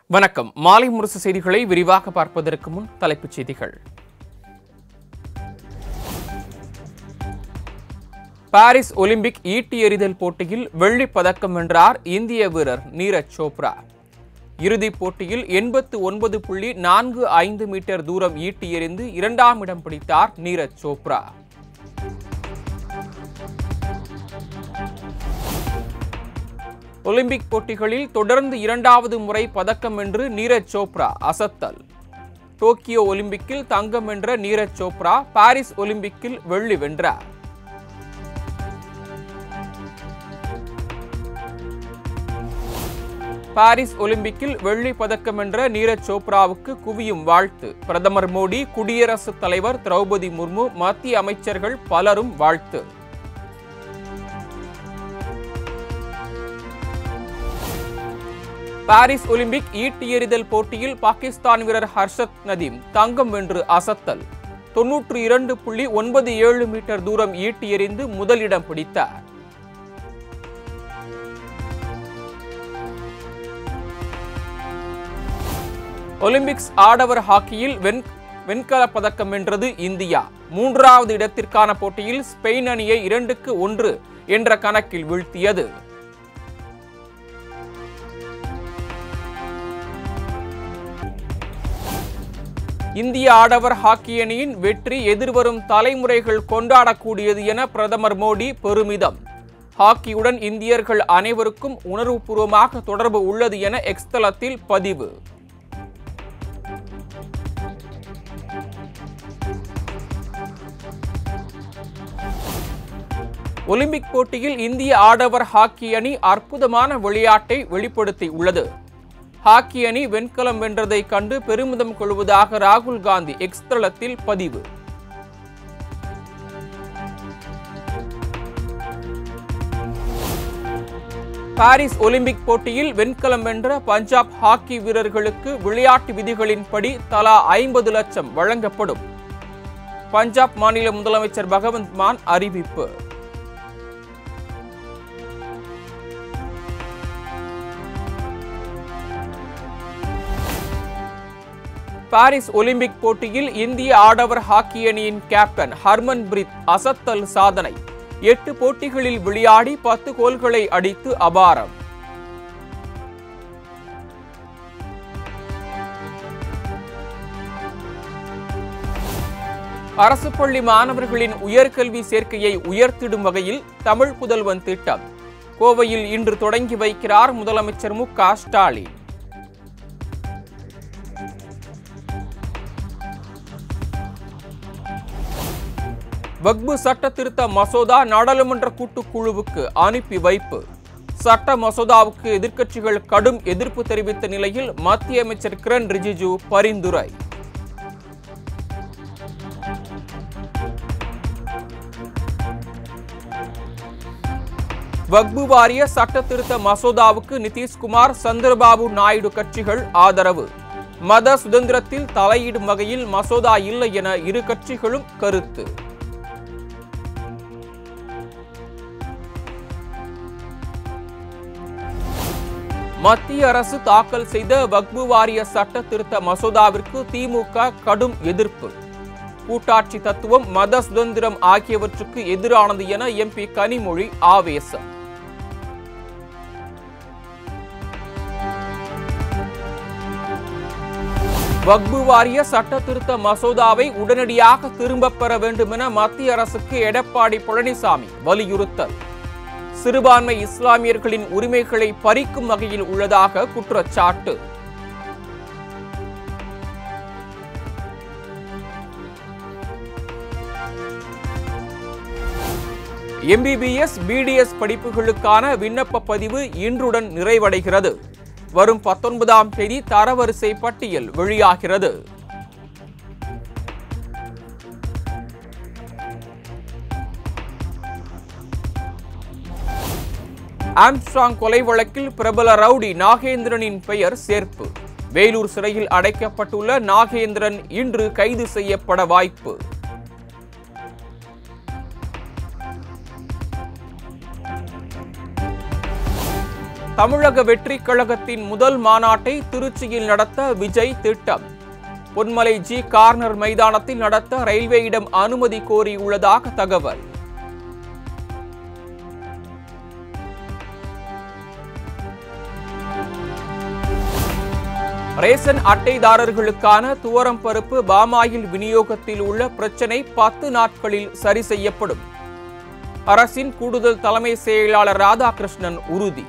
வணக்கம் மாலை முரசு செய்திகளை விரிவாக பார்ப்பதற்கு முன் தலைப்புச் செய்திகள் பாரிஸ் ஒலிம்பிக் ஈட்டி எறிதல் போட்டியில் வெள்ளிப் பதக்கம் வென்றார் இந்திய வீரர் நீரஜ் சோப்ரா இறுதிப் போட்டியில் எண்பத்து ஒன்பது புள்ளி நான்கு ஐந்து மீட்டர் தூரம் ஈட்டி எறிந்து இரண்டாம் இடம் பிடித்தார் நீரஜ் சோப்ரா ஒலிம்பிக் போட்டிகளில் தொடர்ந்து இரண்டாவது முறை பதக்கம் வென்று நீரஜ் சோப்ரா அசத்தல் டோக்கியோ ஒலிம்பிக்கில் தங்கம் வென்ற நீரஜ் சோப்ரா பாரிஸ் ஒலிம்பிக்கில் வெள்ளி வென்றார் பாரிஸ் ஒலிம்பிக்கில் வெள்ளி பதக்கம் வென்ற நீரஜ் சோப்ராவுக்கு குவியும் வாழ்த்து பிரதமர் மோடி குடியரசுத் தலைவர் திரௌபதி முர்மு மத்திய அமைச்சர்கள் பலரும் வாழ்த்து பாரிஸ் ஒலிம்பிக் ஈட்டி எறிதல் போட்டியில் பாகிஸ்தான் வீரர் ஹர்ஷத் நதீம் தங்கம் வென்று அசத்தல் தொன்னூற்று இரண்டு புள்ளி ஒன்பது ஏழு மீட்டர் தூரம் ஈட்டி எறிந்து முதலிடம் பிடித்தார் ஒலிம்பிக்ஸ் ஆடவர் ஹாக்கியில் வெண் வெண்கலப் பதக்கம் வென்றது இந்தியா மூன்றாவது இடத்திற்கான போட்டியில் ஸ்பெயின் அணியை இரண்டுக்கு ஒன்று என்ற கணக்கில் வீழ்த்தியது இந்திய ஆடவர் ஹாக்கி அணியின் வெற்றி எதிர்வரும் தலைமுறைகள் கொண்டாடக்கூடியது என பிரதமர் மோடி பெருமிதம் ஹாக்கியுடன் இந்தியர்கள் அனைவருக்கும் உணர்வுபூர்வமாக தொடர்பு உள்ளது என எக்ஸ் தளத்தில் பதிவு ஒலிம்பிக் போட்டியில் இந்திய ஆடவர் ஹாக்கி அணி அற்புதமான விளையாட்டை வெளிப்படுத்தி உள்ளது ஹாக்கி அணி வெண்கலம் வென்றதை கண்டு பெருமிதம் கொள்வதாக ராகுல் காந்தி எக்ஸ் தளத்தில் பதிவு பாரிஸ் ஒலிம்பிக் போட்டியில் வெண்கலம் வென்ற பஞ்சாப் ஹாக்கி வீரர்களுக்கு விளையாட்டு விதிகளின்படி தலா ஐம்பது லட்சம் வழங்கப்படும் பஞ்சாப் மாநில முதலமைச்சர் பகவந்த் மான் அறிவிப்பு பாரிஸ் ஒலிம்பிக் போட்டியில் இந்திய ஆடவர் ஹாக்கி அணியின் கேப்டன் ஹர்மன் பிரீத் அசத்தல் சாதனை எட்டு போட்டிகளில் விளையாடி பத்து கோல்களை அடித்து அபாரம் அரசு பள்ளி மாணவர்களின் உயர்கல்வி சேர்க்கையை உயர்த்திடும் வகையில் தமிழ் புதல்வன் திட்டம் கோவையில் இன்று தொடங்கி வைக்கிறார் முதலமைச்சர் மு க ஸ்டாலின் வக்பு சட்ட திருத்த மசோதா நாடாளுமன்ற கூட்டுக்குழுவுக்கு அனுப்பி வைப்பு சட்ட மசோதாவுக்கு எதிர்க்கட்சிகள் கடும் எதிர்ப்பு தெரிவித்த நிலையில் மத்திய அமைச்சர் கிரண் ரிஜிஜு பரிந்துரை வக்பு வாரிய சட்ட திருத்த மசோதாவுக்கு நிதிஷ்குமார் சந்திரபாபு நாயுடு கட்சிகள் ஆதரவு மத சுதந்திரத்தில் தலையிடும் வகையில் மசோதா இல்லை என இரு கட்சிகளும் கருத்து மத்திய அரசு தாக்கல் செய்த வக்பு வாரிய சட்ட திருத்த மசோதாவிற்கு திமுக கடும் எதிர்ப்பு கூட்டாட்சி தத்துவம் மத சுதந்திரம் ஆகியவற்றுக்கு எதிரானது என எம்பி கனிமொழி ஆவேசம் வக்பு வாரிய சட்ட திருத்த மசோதாவை உடனடியாக திரும்பப் பெற வேண்டும் என மத்திய அரசுக்கு எடப்பாடி பழனிசாமி வலியுறுத்தல் சிறுபான்மை இஸ்லாமியர்களின் உரிமைகளை பறிக்கும் வகையில் உள்ளதாக குற்றச்சாட்டு எம்பிபிஎஸ் பிடிஎஸ் படிப்புகளுக்கான விண்ணப்ப பதிவு இன்றுடன் நிறைவடைகிறது வரும் பத்தொன்பதாம் தேதி தரவரிசை பட்டியல் வெளியாகிறது ஆம்ஸ்ட்ராங் கொலை வழக்கில் பிரபல ரவுடி நாகேந்திரனின் பெயர் சேர்ப்பு வேலூர் சிறையில் அடைக்கப்பட்டுள்ள நாகேந்திரன் இன்று கைது செய்யப்பட வாய்ப்பு தமிழக வெற்றி கழகத்தின் முதல் மாநாட்டை திருச்சியில் நடத்த விஜய் திட்டம் பொன்மலை ஜி கார்னர் மைதானத்தில் நடத்த ரயில்வேயிடம் அனுமதி கோரியுள்ளதாக தகவல் ரேசன் அட்டைதாரர்களுக்கான துவரம் பருப்பு பாமாயில் விநியோகத்தில் உள்ள பிரச்சினை பத்து நாட்களில் சரி செய்யப்படும் அரசின் கூடுதல் தலைமை செயலாளர் ராதாகிருஷ்ணன் உறுதி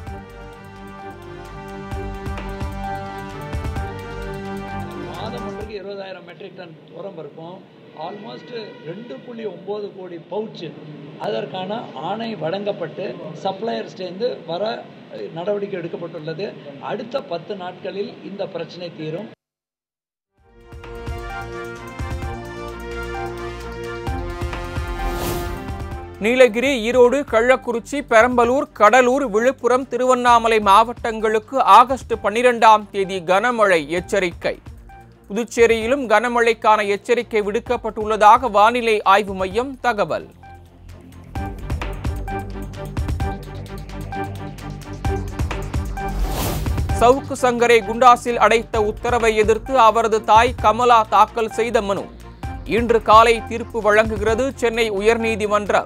மாதம் ஒன்றுக்கு இருபதாயிரம் மெட்ரிக் டன் உரம் இருக்கும் ஆல்மோஸ்ட் ரெண்டு புள்ளி ஒம்பது கோடி பவுச்சு அதற்கான ஆணை வழங்கப்பட்டு சப்ளையர்ஸ்டேருந்து வர அஹ், நடவடிக்கை எடுக்கப்பட்டுள்ளது அடுத்த பத்து நாட்களில் இந்த பிரச்சனை தீரும் நீலகிரி ஈரோடு கள்ளக்குறிச்சி பெரம்பலூர் கடலூர் விழுப்புரம் திருவண்ணாமலை மாவட்டங்களுக்கு ஆகஸ்ட் பன்னிரெண்டாம் தேதி கனமழை எச்சரிக்கை புதுச்சேரியிலும் கனமழைக்கான எச்சரிக்கை விடுக்கப்பட்டுள்ளதாக வானிலை ஆய்வு மையம் தகவல் சவுக்கு சங்கரை குண்டாசில் அடைத்த உத்தரவை எதிர்த்து அவரது தாய் கமலா தாக்கல் செய்த மனு இன்று காலை தீர்ப்பு வழங்குகிறது சென்னை உயர்நீதிமன்றம்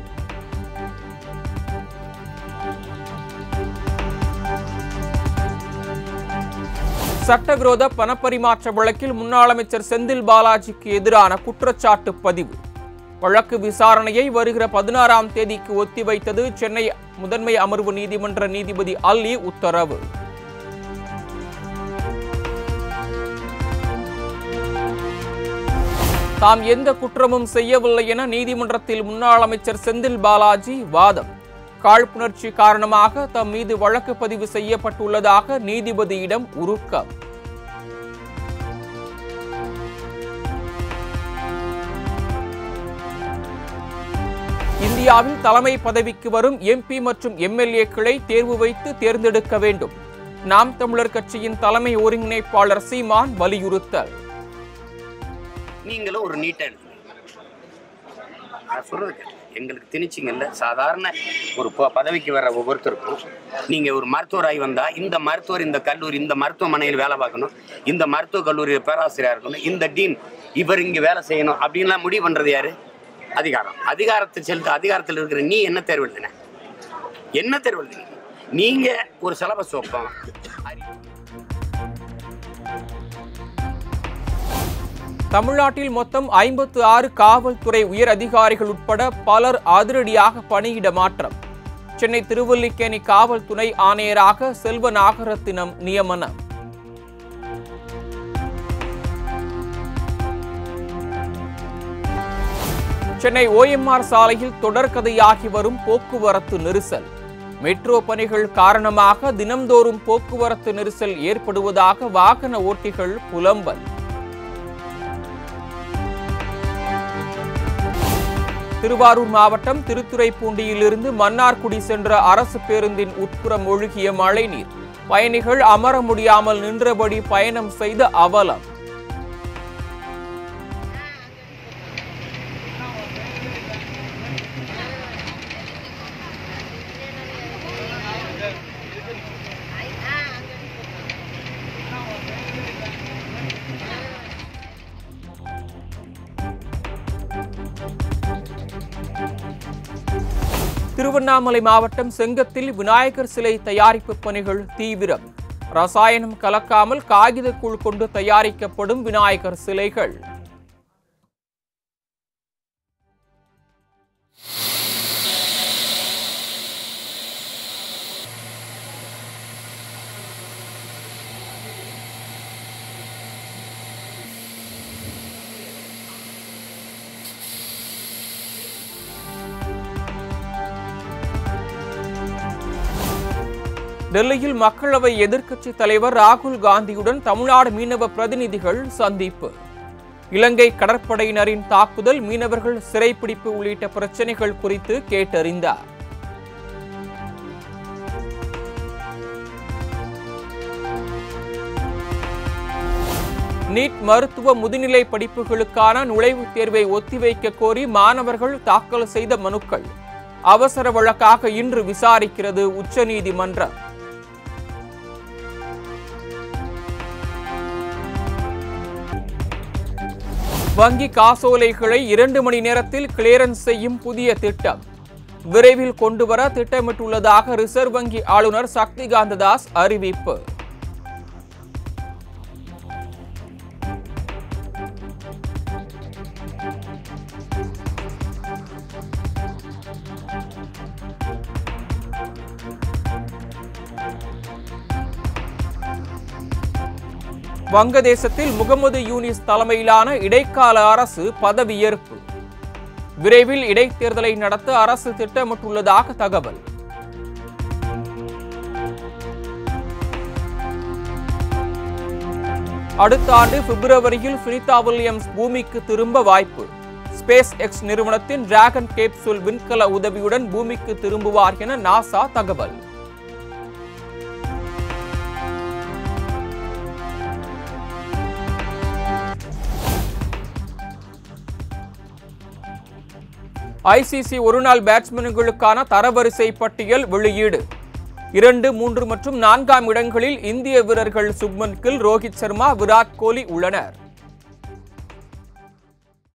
சட்டவிரோத பணப்பரிமாற்ற வழக்கில் முன்னாள் அமைச்சர் செந்தில் பாலாஜிக்கு எதிரான குற்றச்சாட்டு பதிவு வழக்கு விசாரணையை வருகிற பதினாறாம் தேதிக்கு ஒத்திவைத்தது சென்னை முதன்மை அமர்வு நீதிமன்ற நீதிபதி அல்லி உத்தரவு தாம் எந்த குற்றமும் செய்யவில்லை என நீதிமன்றத்தில் முன்னாள் அமைச்சர் செந்தில் பாலாஜி வாதம் காழ்ப்புணர்ச்சி காரணமாக தம் மீது வழக்கு பதிவு செய்யப்பட்டுள்ளதாக நீதிபதியிடம் உருக்கம் இந்தியாவில் தலைமை பதவிக்கு வரும் எம்பி மற்றும் எம்எல்ஏக்களை தேர்வு வைத்து தேர்ந்தெடுக்க வேண்டும் நாம் தமிழர் கட்சியின் தலைமை ஒருங்கிணைப்பாளர் சீமான் வலியுறுத்தல் நீங்களும் ஒரு நீட்டை எடுத்துங்க நான் சொல்றது கேட்டு எங்களுக்கு திணிச்சிங்கல்ல சாதாரண ஒரு ப- பதவிக்கு வர ஒவ்வொருத்தருக்கும் நீங்க ஒரு மருத்துவராகி வந்தா இந்த மருத்துவர் இந்த கல்லூரி இந்த மருத்துவமனையில் வேலை பார்க்கணும் இந்த மருத்துவக் கல்லூரி பேராசிரியரா இருக்கணும் இந்த டீன் இவர் இங்க வேலை செய்யணும் அப்படின்லாம் முடிவு பண்றது யாரு அதிகாரம் அதிகாரத்தை செலுத்த அதிகாரத்தில் இருக்கிற நீ என்ன தேர்வு எழுதின என்ன தேர்வு எழுதின நீங்க ஒரு சிலபஸ் வைப்போம் தமிழ்நாட்டில் மொத்தம் ஐம்பத்து ஆறு காவல்துறை உயர் அதிகாரிகள் உட்பட பலர் அதிரடியாக பணியிட மாற்றம் சென்னை திருவல்லிக்கேணி காவல் துணை ஆணையராக செல்வ நாகரத்தினம் நியமனம் சென்னை ஓஎம்ஆர் சாலையில் தொடர்கதையாகி வரும் போக்குவரத்து நெரிசல் மெட்ரோ பணிகள் காரணமாக தினம்தோறும் போக்குவரத்து நெரிசல் ஏற்படுவதாக வாகன ஓட்டிகள் புலம்பல் திருவாரூர் மாவட்டம் திருத்துறைப்பூண்டியிலிருந்து மன்னார்குடி சென்ற அரசு பேருந்தின் உட்புறம் ஒழுகிய மழைநீர் பயணிகள் அமர முடியாமல் நின்றபடி பயணம் செய்த அவலம் திருவண்ணாமலை மாவட்டம் செங்கத்தில் விநாயகர் சிலை தயாரிப்பு பணிகள் தீவிரம் ரசாயனம் கலக்காமல் காகிதக்கூழ் கொண்டு தயாரிக்கப்படும் விநாயகர் சிலைகள் டெல்லியில் மக்களவை எதிர்க்கட்சி தலைவர் ராகுல் காந்தியுடன் தமிழ்நாடு மீனவ பிரதிநிதிகள் சந்திப்பு இலங்கை கடற்படையினரின் தாக்குதல் மீனவர்கள் சிறைப்பிடிப்பு உள்ளிட்ட பிரச்சனைகள் குறித்து கேட்டறிந்தார் நீட் மருத்துவ முதுநிலை படிப்புகளுக்கான நுழைவுத் தேர்வை ஒத்திவைக்க கோரி மாணவர்கள் தாக்கல் செய்த மனுக்கள் அவசர வழக்காக இன்று விசாரிக்கிறது உச்சநீதிமன்றம் வங்கி காசோலைகளை இரண்டு மணி நேரத்தில் கிளியரன்ஸ் செய்யும் புதிய திட்டம் விரைவில் கொண்டுவர திட்டமிட்டுள்ளதாக ரிசர்வ் வங்கி ஆளுநர் சக்திகாந்த தாஸ் அறிவிப்பு வங்கதேசத்தில் முகமது யூனிஸ் தலைமையிலான இடைக்கால அரசு பதவியேற்பு விரைவில் இடைத்தேர்தலை நடத்த அரசு திட்டமிட்டுள்ளதாக தகவல் அடுத்த ஆண்டு பிப்ரவரியில் சுனிதா வில்லியம்ஸ் பூமிக்கு திரும்ப வாய்ப்பு ஸ்பேஸ் எக்ஸ் நிறுவனத்தின் டிராகன் கேப்சூல் விண்கல உதவியுடன் பூமிக்கு திரும்புவார் என நாசா தகவல் ஐசிசி ஒருநாள் பேட்ஸ்மேன்களுக்கான தரவரிசை பட்டியல் வெளியீடு இரண்டு மூன்று மற்றும் நான்காம் இடங்களில் இந்திய வீரர்கள் சுப்மன் கில் ரோஹித் சர்மா விராட் கோலி உள்ளனர்